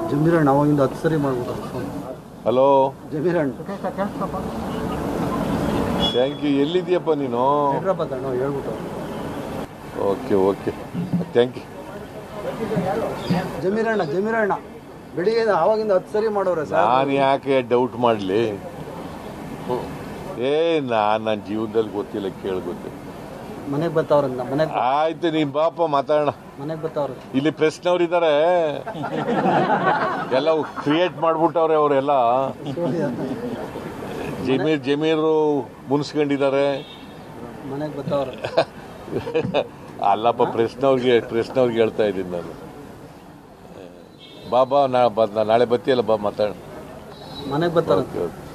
ಜಮೀರಣ್ಣ ಅವಾಗಿಂದ ಹತ್ತು ಸರಿ ಮಾಡ್ಬಿಟ್ಟು ಫೋನ್ ಹಲೋ ಜಮೀರಣ್ಣ ಥ್ಯಾಂಕ್ ಯು ಎಲ್ಲಿದೆಯಪ್ಪ ನೀನು ಹೈದ್ರಾಬಾದ್ ಅಣ್ಣ ಹೇಳ್ಬಿಟ್ಟು ಓಕೆ ಓಕೆ ಥ್ಯಾಂಕ್ ಯು ಜಮೀರಣ್ಣ ಜಮೀರಣ್ಣ ಬೆಳಿಗ್ಗೆ ಆವಾಗಿಂದ ಹತ್ತು ಸರಿ ಮಾಡೋರೆ ಸರ್ ನಾನು ಯಾಕೆ ಡೌಟ್ ಮಾಡಲಿ ಏ ನಾನು ನನ್ನ ಜೀವನದಲ್ಲಿ ಗೊತ್ತಿಲ್ಲ ಕೇಳಿ ಗೊತ್ತಿಲ್ಲ ಮನೆಗೆ ಬರ್ತಾವ್ರಂತ ಮನೆಗೆ ಆಯ್ತು ನೀನ್ ಬಾಪ ಮಾತಾಡೋಣ ಮನೆಗೆ ಬರ್ತಾವ್ರೆ ಇಲ್ಲಿ ಪ್ರೆಸ್ನವ್ರು ಇದ್ದಾರೆ ಎಲ್ಲ ಕ್ರಿಯೇಟ್ ಮಾಡ್ಬಿಟ್ಟವ್ರೆ ಅವರೆಲ್ಲ ಜಮೀರ್ ಜಮೀರು ಮುನ್ಸ್ಕೊಂಡಿದ್ದಾರೆ ಮನೆಗೆ ಬರ್ತಾವ್ರೆ ಅಲ್ಲಪ್ಪ ಪ್ರೆಸ್ನವ್ರಿಗೆ ಪ್ರೆಸ್ನವ್ರಿಗೆ ಹೇಳ್ತಾ ಇದ್ದೀನಿ ನಾನು ಬಾಬಾ ನಾ ಬ- ನಾಳೆ ಬತ್ತೀಯಲ್ಲ ಬಾ ಮಾತಾಡ ಮನೆಗೆ ಬರ್ತಾರಂತೆ ಓಕೆ ಓಕೆ